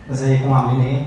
ازيكم عاملين ايه؟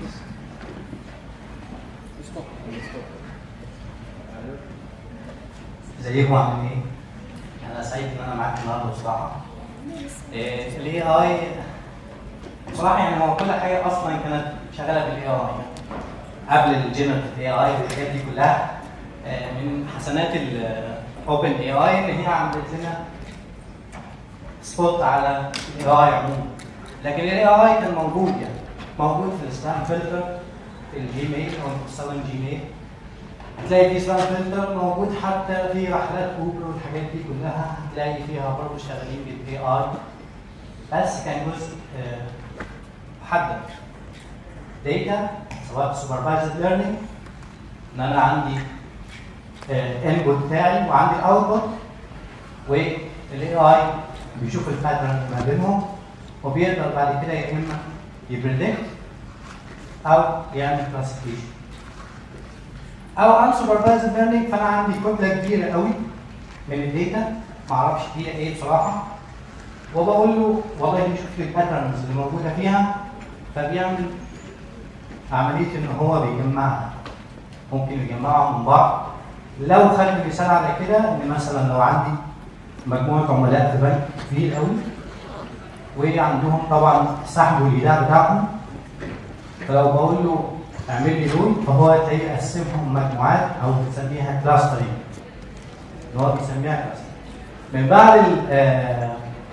ازيكم عاملين ايه؟ انا سعيد ان انا معاكم النهارده بصراحه. الاي اي بصراحه يعني هو كل حاجه اصلا كانت شغاله بالاي اي قبل الجنرال اي اي والحاجات دي كلها آه، من حسنات الاوبن اي اي ان هي عملت لنا سبوت على الاي اي عموما لكن الاي اي كان موجود يعني موجود في السبام فلتر في الجيميل او انت بتستخدم جيميل هتلاقي في سبام فلتر موجود حتى في رحلات اوبر والحاجات دي كلها هتلاقي فيها برضه شغالين بالاي اي بس كان جزء آه، محدد داتا سواء سوبرفايزد ليرنينج ان انا عندي الانبوت بتاعي وعندي الاوتبوت والاي اي بيشوف الباترن ما بينهم وبيقدر بعد كده يا اما يبريدكت او يعمل كلاسيفيكيشن او ان سوبرفايزد ليرنينج فانا عندي كتله كبيره قوي من الداتا ما اعرفش هي ايه بصراحه وبقول له والله شوف لي الباترنز اللي موجوده فيها فبيعمل عمليه ان هو بيجمعها ممكن يجمعهم من بعض لو خدت مثال على كده ان مثلا لو عندي مجموعه عملاء في بنك كبير قوي وعندهم طبعا سحبوا الايداع بتاعهم فلو بقول له اعمل لي دول فهو تلاقيه يقسمهم مجموعات او بنسميها كلاسترنج اللي هو بيسميها كلاسترنج من بعد ال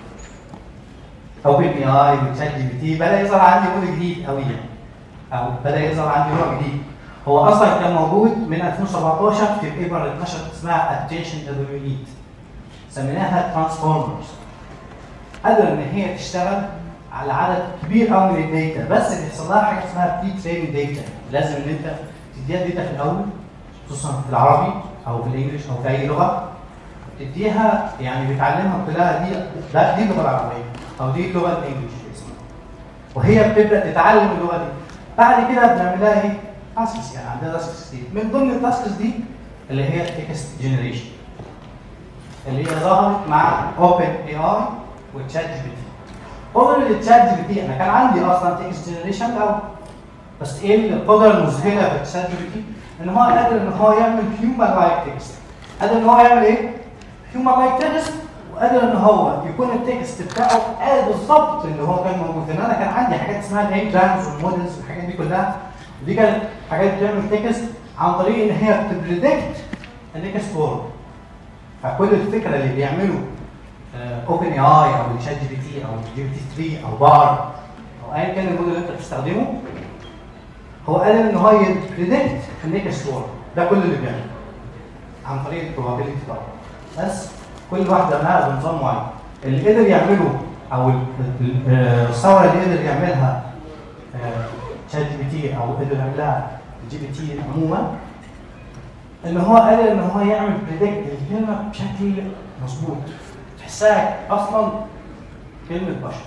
اوبن اي اي وتشات جي بي تي بدا يظهر عندي موديل جديد قوي يعني او بدا يظهر عندي نوع جديد هو اصلا كان موجود من 2017 في بيبر اتنشرت اسمها اتنشن يونيت سميناها ترانسفورمرز قدر ان هي تشتغل على عدد كبير قوي من الداتا بس بيحصل لها حاجه اسمها بري تريننج داتا لازم ان انت تديها داتا في الاول خصوصا في العربي او في الانجليش او في اي لغه تديها يعني بتعلمها كلها دي لا دي اللغه العربيه او دي اللغه الانجليش وهي بتبدا تتعلم اللغه دي بعد كده بنعمل لها ايه؟ تاسكس يعني عندنا تاسكس كتير من ضمن التاسكس دي اللي هي تكست جنريشن اللي هي ظهرت مع اوبن اي اي وتشات جي بي تي قدرة التشات جي بي تي انا كان عندي اصلا تكست جنريشن الاول بس ايه القدرة المذهلة في التشات جي بي تي ان هو قادر ان هو يعمل هيومن لايك تكست قادر ان هو يعمل ايه؟ هيومن لايك تكست وقادر ان هو يكون التكست بتاعه قال بالظبط اللي هو كان موجود ان انا كان عندي حاجات اسمها الانجرامز والمودلز والحاجات دي كلها دي كانت حاجات بتعمل تكست عن طريق ان هي بتبريدكت النكست وورد فكل الفكره اللي بيعمله اوبن اي اي او الشات جي بي تي او جي بي تي 3 او بار او ايا كان الموديل اللي انت بتستخدمه هو قادر ان هو يبريدكت النكست وورد ده كل اللي بيعمله عن طريق البروبابيلتي طبعا بس كل واحده منها بنظام معين اللي قدر يعمله او الثوره اللي قدر يعملها شات جي بي تي او قدر يعملها الجي بي تي عموما ان هو قادر ان هو يعمل بريدكت الكلمه بشكل مظبوط تحسها اصلا كلمه بشر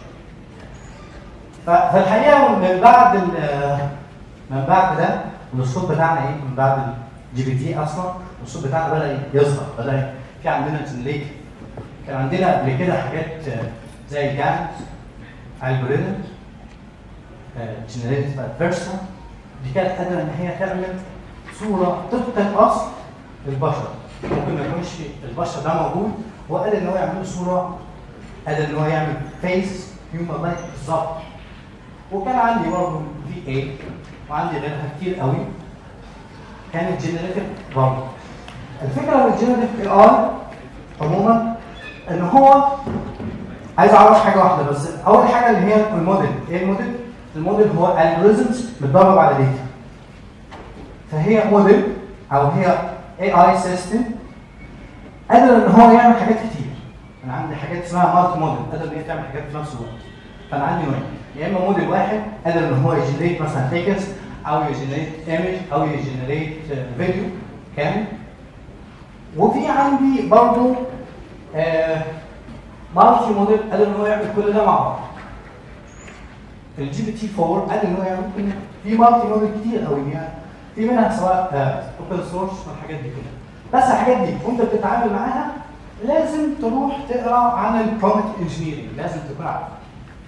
فالحقيقه من بعد من بعد ده الاسلوب بتاعنا ايه من بعد الجي بي تي اصلا الاسلوب بتاعنا بدا يظهر بدا في عندنا جنريت كان عندنا قبل كده حاجات زي الجان الجوريزم جنريتيف ادفيرسا دي كانت قادره ان هي تعمل صوره طبق الاصل للبشر ممكن ما يكونش البشر ده موجود هو قادر ان هو يعمل صوره قادر ان هو يعمل فيس هيومن لايك بالظبط وكان عندي برضه في اي وعندي غيرها كتير قوي كانت جنريتيف برضه الفكره من الجنريتيف اي اي عموما ان هو عايز اعرف حاجه واحده بس اول حاجه اللي هي الموديل ايه الموديل؟ الموديل هو الجوريزمز متدرب على داتا فهي موديل او هي اي اي سيستم قادر ان هو يعمل حاجات كتير انا عندي حاجات اسمها مالتي موديل قادر ان هي تعمل حاجات في نفس الوقت فانا عندي نوعين يا اما موديل واحد قادر ان هو يجنريت مثلا تكست او يجنريت ايمج او يجنريت فيديو كامل وفي عندي برضه آه مالتي موديل قادر ان هو يعمل كل ده مع بعض الجي بي تي 4 قادر ان هو يعمل كل في مالتي موديل كتير قوي يعني في منها سواء اوبن سورس والحاجات دي كلها بس الحاجات دي وانت بتتعامل معاها لازم تروح تقرا عن البرومت انجينيرنج لازم تكون عارف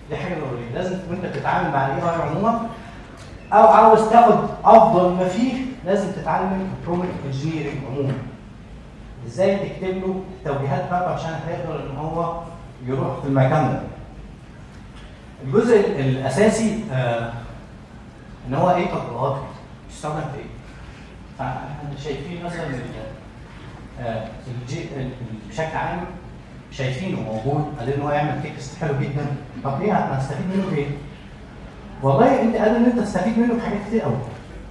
دي حاجه ضروريه لازم وانت بتتعامل مع الاي اي عموما او عاوز تاخد افضل ما فيه لازم تتعلم برومبت انجينيرنج عموما ازاي تكتب له التوجيهات بتاعته عشان هيقدر ان هو يروح في المكان ده الجزء الاساسي آه ان هو ايه تطبيقات يستخدم في ايه فاحنا شايفين مثلا آه الجي بشكل عام شايفينه موجود قادر ان هو يعمل تكست حلو جدا طب ايه هنستفيد منه بايه؟ والله انت قادر ان انت تستفيد منه بحاجات كتير قوي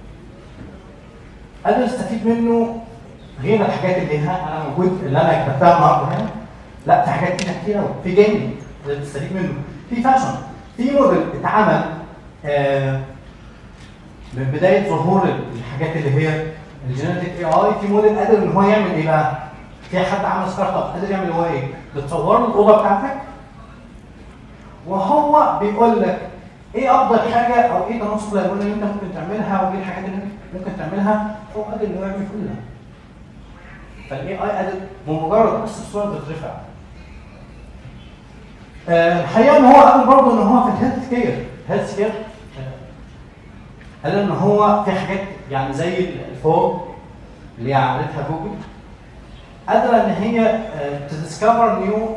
قادر تستفيد منه غير الحاجات اللي ها انا موجود اللي انا كتبتها النهارده هنا لا في حاجات كتير كتير قوي في جيمنج تقدر تستفيد منه في فاشن في موديل اتعمل آه من بدايه ظهور الحاجات اللي هي الجينيتك اي اي في موديل قادر ان هو يعمل ايه بقى؟ في حد عمل ستارت اب قادر يعمل هو ايه؟ بتصور له الاوضه بتاعتك وهو بيقول لك ايه افضل حاجه او ايه تناسق الالوان اللي انت ممكن تعملها وايه الحاجات اللي انت ممكن تعملها هو قادر انه يعمل كل ده فالاي اي قادر بمجرد بس الصوره بتترفع آه الحقيقه ان هو قال برضه ان هو في الهيلث كير هيلث كير قال ان هو في حاجات يعني زي الفوق اللي عملتها جوجل قادره ان هي تديسكفر نيو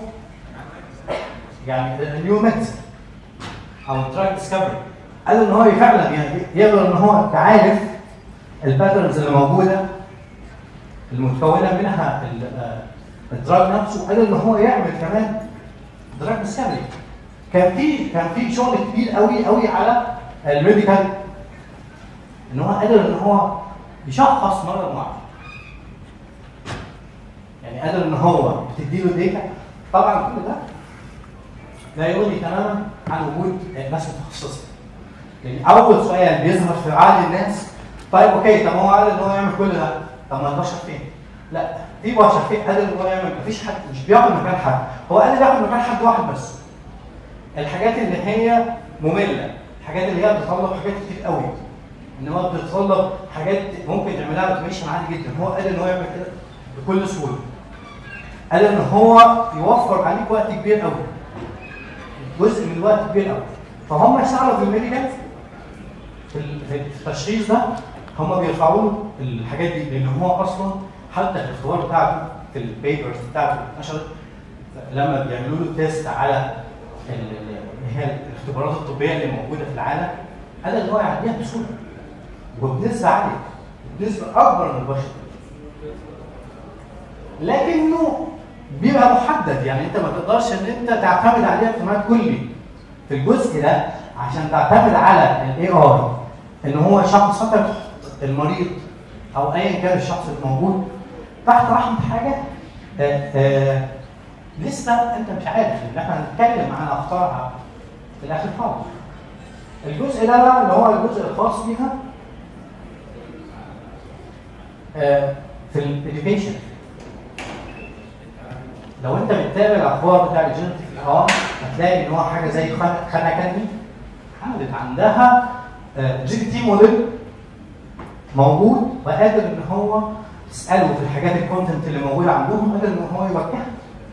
يعني نيو ميديسن او دراج ديسكفري قال ان هو فعلا يعني يقدر ان هو يعرف الباترنز اللي موجوده المتكونه منها الدراج نفسه قادر ان هو يعمل كمان دراج ديسكفري كان في كان في شغل كبير قوي قوي على الميديكال ان هو قادر ان هو يشخص مرض معين يعني قادر ان هو بتدي له داتا طبعا كل ده لا يغني تماما عن وجود ناس متخصصه لان اول سؤال بيظهر في عقل الناس طيب اوكي طب هو قال ان هو يعمل كل ده طب ما البشر فين؟ لا في بشر فين قادر ان هو يعمل مفيش حد مش بياخد مكان حد هو قادر ياخد مكان حد واحد بس الحاجات اللي هي ممله الحاجات اللي هي بتطلب حاجات كتير قوي ان هو بتتطلب حاجات ممكن تعملها اوتوميشن عادي جدا هو قادر ان هو يعمل كده بكل سهوله قال ان هو يوفر عليك وقت كبير قوي جزء من الوقت كبير قوي فهم اشتغلوا في الميديكال في التشخيص ده هم بيرفعوا له الحاجات دي لان هو اصلا حتى الاختبار بتاعته في البيبرز بتاعته نشرت لما بيعملوا له تيست على اللي هي الاختبارات الطبيه اللي موجوده في العالم قال ان هو يعديها بسهوله وبنسبه عاليه بنسبه اكبر من البشر لكنه بيبقى محدد يعني انت ما تقدرش ان انت تعتمد عليه اعتماد كلي في الجزء ده عشان تعتمد على الاي اي ان هو شخص تحت المريض او ايا كان الشخص الموجود تحت رحمه حاجه آآ آآ لسه انت مش عارف ان احنا هنتكلم عن اخطارها في الاخر خالص. الجزء ده بقى اللي هو الجزء الخاص بيها في الاديوكيشن لو انت بتتابع الاخبار بتاع الجينيتيك اه هتلاقي ان هو حاجه زي خان اكاديمي عملت عندها جي بي تي موديل موجود وقادر ان هو تساله في الحاجات الكونتنت اللي موجوده عندهم قادر ان هو يوجهها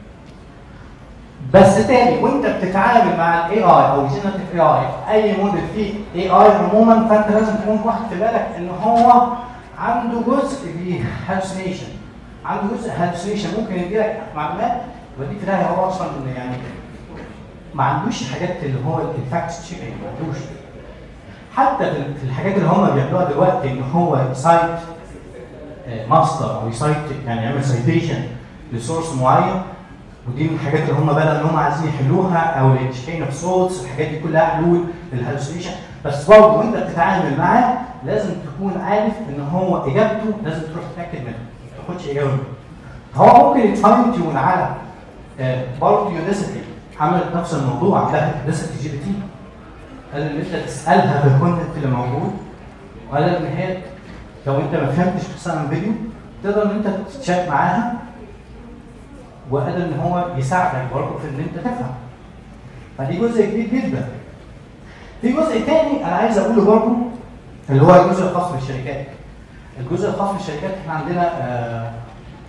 بس تاني وانت بتتعامل مع الاي اي او الجينيتيك اي اي اي موديل فيه اي اي عموما فانت لازم تكون واخد في بالك ان هو عنده جزء فيه هالوسينيشن عنده جزء هالوسينيشن ممكن يديلك معلومات ودي في ده هو اصلا ان يعني ما عندوش حاجات اللي هو الفاكت تشيكينج ما عندوش حتى في الحاجات اللي هم بيعملوها دلوقتي ان هو يسايت ماستر او يسايت يعني يعمل سايتيشن لسورس معين ودي من الحاجات اللي هم بدأوا ان هم عايزين يحلوها او التشكين اوف سورس الحاجات دي كلها حلول للهالوسينيشن بس برضه وانت بتتعامل معاه لازم تكون عارف ان هو اجابته لازم تروح تتاكد منها ما تاخدش اجابه منه هو ممكن يتفاين تيون على برضه يوديسيتي عملت نفس الموضوع عندها يوديسيتي جي بي تي قال ان انت تسالها في الكونتنت اللي موجود وقال ان هي لو انت ما فهمتش مثلا فيديو تقدر ان انت تتشات معاها وقادر ان هو يساعدك برضه في ان انت تفهم فدي جزء كبير جدا في جزء تاني انا عايز اقوله برضه اللي هو الجزء الخاص بالشركات الجزء الخاص بالشركات احنا عندنا آه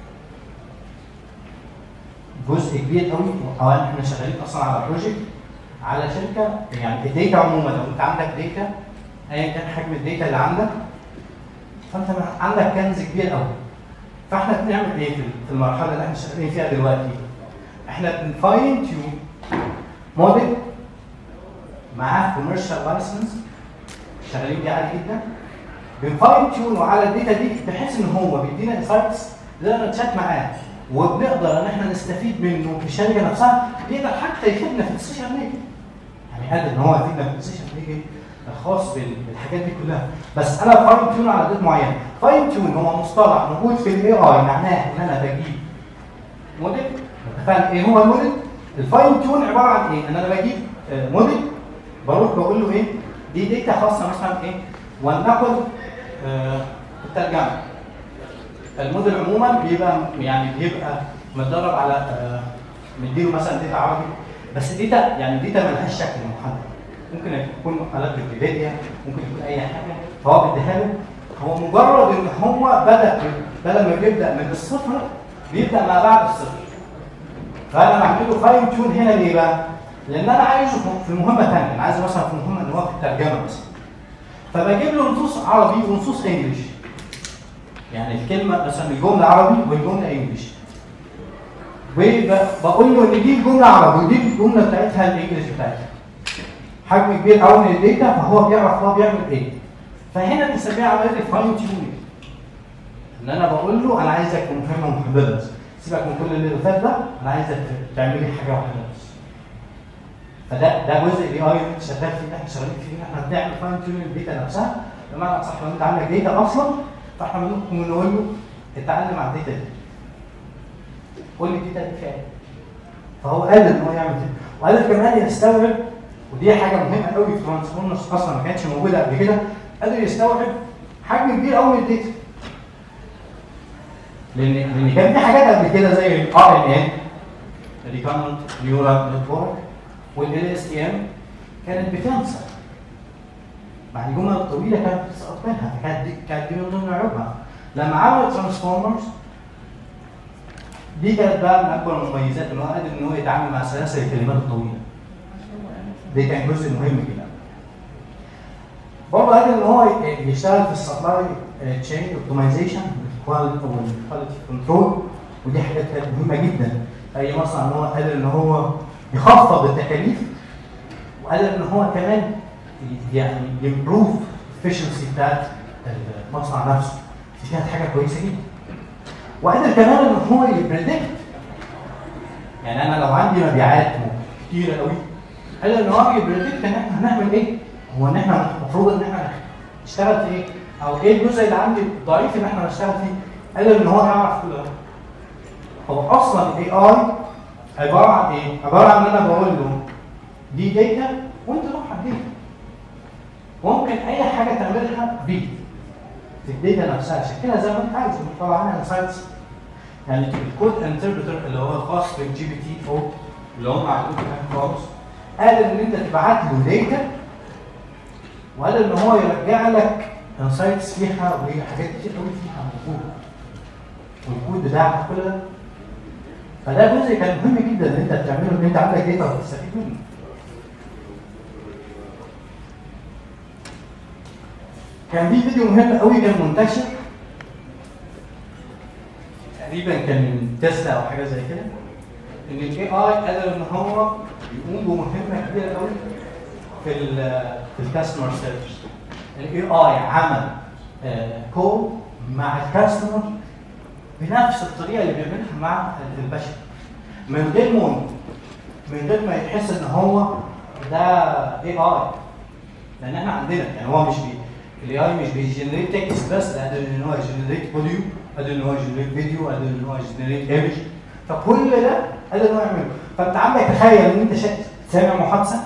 جزء كبير قوي او احنا شغالين اصلا على بروجكت على شركه يعني الداتا عموما لو انت عندك داتا ايا كان حجم الداتا اللي عندك فانت عندك كنز كبير قوي فاحنا بنعمل ايه في المرحله اللي احنا شغالين فيها دلوقتي؟ احنا بنفاين تيون موديل معاه كوميرشال لايسنس شغالين بيه عادي جدا بنفاين تيونه على الداتا دي بحيث ان هو بيدينا انسايتس نقدر نتشات معاه وبنقدر ان احنا نستفيد منه في الشركه نفسها بيقدر حتى يفيدنا في الديسيشن ميكنج يعني قادر ان هو يفيدنا في الديسيشن ميكنج الخاص بالحاجات دي كلها بس انا فاين تيون على داتا معينه فاين تيون هو مصطلح موجود في الاي اي معناه ان انا بجيب موديل اتفقنا ايه هو الموديل الفاين تيون عباره عن ايه ان انا بجيب موديل بروح بقول له ايه دي داتا خاصه مثلا ايه ولنقل آه الترجمه الموديل عموما بيبقى يعني بيبقى متدرب على آه مديله مثلا داتا عربي بس داتا يعني داتا ملهاش شكل محدد ممكن يكون مقالات ويكيبيديا ممكن يكون اي حاجه فهو بيديها له هو مجرد ان هو بدا بدل ما بيبدا من الصفر بيبدا ما بعد الصفر فانا بعمل له فاين تيون هنا ليه بقى؟ لان انا عايزه في مهمه ثانيه انا عايزه مثلا في مهمه ان هو في الترجمه مثلا فبجيب له نصوص عربي ونصوص انجلش يعني الكلمه مثلا الجمله عربي والجمله انجلش وبقول له ان دي الجمله عربي ودي الجمله بتاعتها الانجلش بتاعتها حجم كبير قوي من الداتا فهو بيعرف هو بيعمل ايه فهنا بنسميها عمليه الفاين تيونينج ان انا بقول له انا عايزك مهمه محدده بس سيبك من كل اللي فات ده انا عايزك تعمل لي حاجه واحده بس فده ده جزء الاي اي اللي انت شغال فيه احنا شغالين فيه احنا بنعمل فاين تيونينج الداتا نفسها بمعنى صح لو انت عندك داتا اصلا فاحنا ممكن نقول له اتعلم على الداتا دي قول لي الداتا دي فيها ايه فهو قادر ان هو يعمل كده وقادر كمان يستوعب ودي حاجه مهمه قوي في ترانسفورمرز اصلا ما كانتش موجوده قبل كده قادر يستوعب حجم كبير قوي من الداتا لان لان كان في حاجات قبل كده زي الار ان ان ريكوننت نيورال نتورك والال اس تي ام كانت بتنسى بعد جمل طويله كانت بتسقط منها فكانت دي كانت دي من ضمن عيوبها لما عملوا ترانسفورمرز دي كانت بقى من اكبر المميزات ان هو قادر ان هو يتعامل مع سلاسل الكلمات الطويله ده كان جزء مهم جدا برضه قادر ان هو يشتغل في السبلاي تشين اوبتمايزيشن والكواليتي كنترول ودي حاجات كانت مهمه جدا اي مصنع ان هو قادر ان هو يخفض التكاليف وقادر ان هو كمان يعني يمبروف الافشنسي بتاعت المصنع نفسه دي كانت حاجه كويسه جدا وقادر كمان ان هو يبريدكت يعني انا لو عندي مبيعات كتيره قوي قادر ان هو يبريدكت ان احنا هنعمل ايه؟ هو ان احنا المفروض ان احنا نشتغل في ايه؟ او ايه الجزء اللي عندي ضعيف ان احنا نشتغل فيه؟ قادر ان هو يعرف كل ده. هو اصلا الاي اي عباره عن ايه؟ عباره عن ان انا بقول له دي داتا وانت روح على الداتا. ممكن اي حاجه تعملها بيه في الداتا نفسها شكلها زي ما انت عايز طبعا عنها انسايتس يعني الكود انتربريتر اللي هو الخاص بالجي بي تي او اللي هم عندهم خالص قادر ان انت تبعت له داتا وقادر ان هو يرجع لك انسايتس فيها وهي حاجات كتير قوي فيها موجوده والكود بتاعها كل ده فده جزء كان مهم جدا ان انت تعمله ان انت عندك داتا وتستفيد منه كان في فيديو مهم قوي كان منتشر تقريبا كان من تسلا او حاجه زي كده ان الاي اي قادر ان هو يقوم بمهمه كبيره قوي في ال في الكاستمر سيرفيس الاي اي عمل كول مع الكاستمر بنفس الطريقه اللي بيعملها مع البشر من غير مون من غير ما يحس ان هو ده اي اي لان احنا عندنا يعني هو مش بي الاي اي مش بيجنريت تكست بس ده قادر ان هو يجنريت اوديو قادر ان هو يجنريت فيديو قادر ان هو يجنريت ايمج فكل ده قادر ان هو يعمله فانت عندك تخيل ان انت سامع محادثه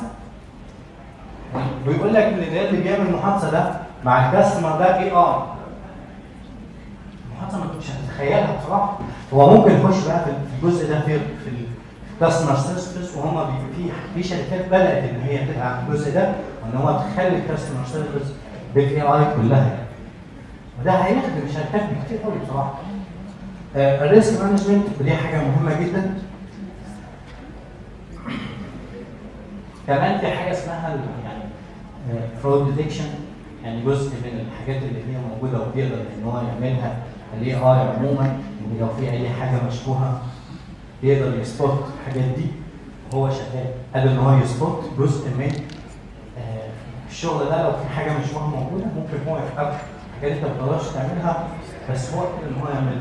ويقول لك ان ده اللي بيعمل المحادثه ده مع الكاستمر ده اي اي المحادثه ما كنتش هتتخيلها بصراحه هو ممكن يخش بقى في الجزء ده في في الكاستمر سيرفيس وهم في في شركات بدات ان هي تبقى الجزء ده وان هو تخلي الكاستمر سيرفيس بالاي اي كلها يعني. وده هيخدم شركات كتير قوي بصراحه. آه الريسك مانجمنت ودي حاجه مهمه جدا. كمان في حاجه اسمها ال- يعني فرود ديتكشن يعني جزء من الحاجات اللي هي موجوده وبيقدر ان هو يعملها الاي اي عموما ان لو في اي حاجه مشبوهه بيقدر يسبوت الحاجات دي وهو شغال قادر ان هو يسبوت جزء من آه، الشغل ده لو في حاجه مشبوهه موجوده ممكن هو يحقق حاجات انت ما تقدرش تعملها بس هو قادر ان هو يعملها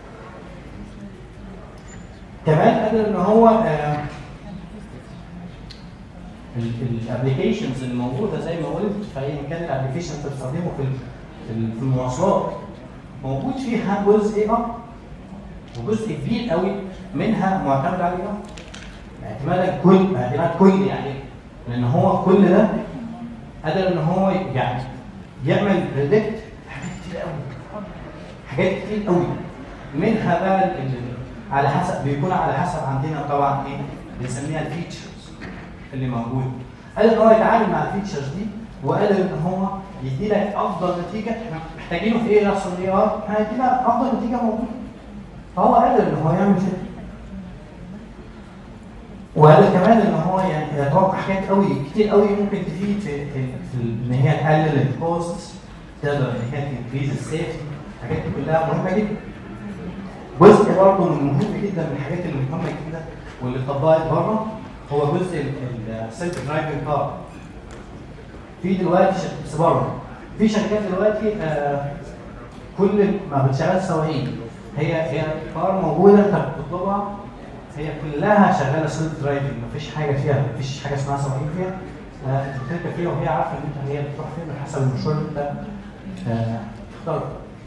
كمان قادر ان هو آه، الابلكيشنز اللي موجوده زي ما قلت في اي كان الابلكيشن انت بتستخدمه في ال- في ال- في المواصلات موجود فيها جزء اي ار وجزء كبير قوي منها معتمد على الاي ار اعتمادا كل اعتماد كلي يعني لان هو كل ده قادر ان هو يعني يعمل بريدكت حاجات كتير قوي حاجات كتير قوي منها بقى ال- ال- على حسب بيكون على حسب عندنا طبعا ايه بنسميها الفيتشرز اللي موجود قادر ان هو يتعامل مع الفيتشرز دي وقادر ان هو يدي لك افضل نتيجه احنا محتاجينه في ايه يحصل ايه اه هيدي لك افضل نتيجه موجوده فهو قادر ان هو يعمل كده وقادر كمان ان هو يعني يتوقع حاجات قوي كتير قوي ممكن تفيد في, في, في ان هي تقلل الكوست تقدر ان هي تنكريز السيفتي الحاجات دي كلها مهمه جدا جزء برضه من مهم جدا من الحاجات اللي مهمه جدا واللي اتطبقت بره هو جزء السيلف درايفنج كار في دلوقتي شركات بس بره في شركات دلوقتي آه كل ما بتشغل سواقين هي هي كار موجوده انت بتطلبها هي كلها شغاله سيلف درايفنج مفيش حاجه فيها مفيش حاجه اسمها سواقين فيها آه انت بتركب فيها وهي عارفه ان انت هي بتروح فين حسب المشوار اللي انت آه تختاره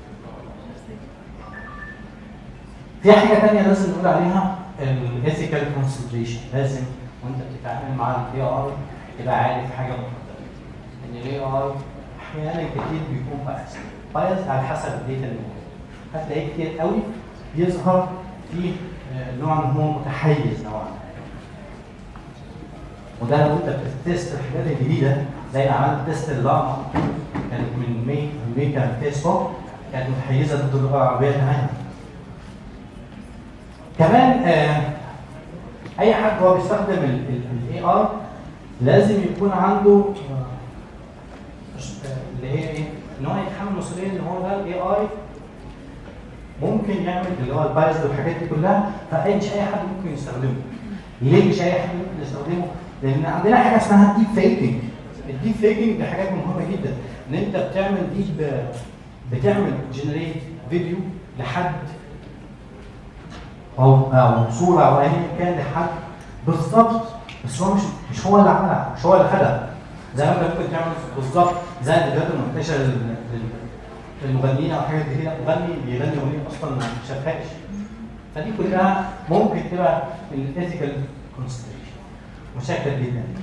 في حاجه ثانيه لازم نقول عليها الايثيكال كونسيدريشن لازم وانت بتتعامل مع الاي اي تبقى عارف حاجه مختلفه ان الاي اي احيانا كتير بيكون بايس بايس على حسب الداتا اللي موجوده هتلاقيه كتير قوي بيظهر في آه، نوع ان هو متحيز نوعا ما وده لو انت بتست الحاجات الجديده زي ما عملت تيست اللقمه كانت من مي امريكا فيسبوك كانت متحيزه ضد اللغه العربيه تماما كمان آه اي حد هو بيستخدم الاي ار لازم يكون عنده آه، مش- آه، اللي هي ايه ان هو يتحمل مسؤوليه ان هو ده الاي اي ممكن يعمل اللي هو البايز والحاجات دي كلها فاي مش اي حد ممكن يستخدمه ليه مش اي حد ممكن يستخدمه لان عندنا حاجه اسمها ديب فيكنج الديب فيكنج دي حاجات مهمه جدا ان انت بتعمل ديب بتعمل جنريت فيديو لحد او او صوره او ايا كان لحد بالظبط بس هو مش مش هو اللي عملها مش هو اللي خدها زي ما انت ممكن تعمل بالظبط زي الفيديوهات المنتشره لل- لل- للمغنيين او حاجات زي كده مغني بيغني اغنيه اصلا ما شافهاش فدي كلها ممكن تبقى الايثيكال كونسيدريشن مشاكل جدا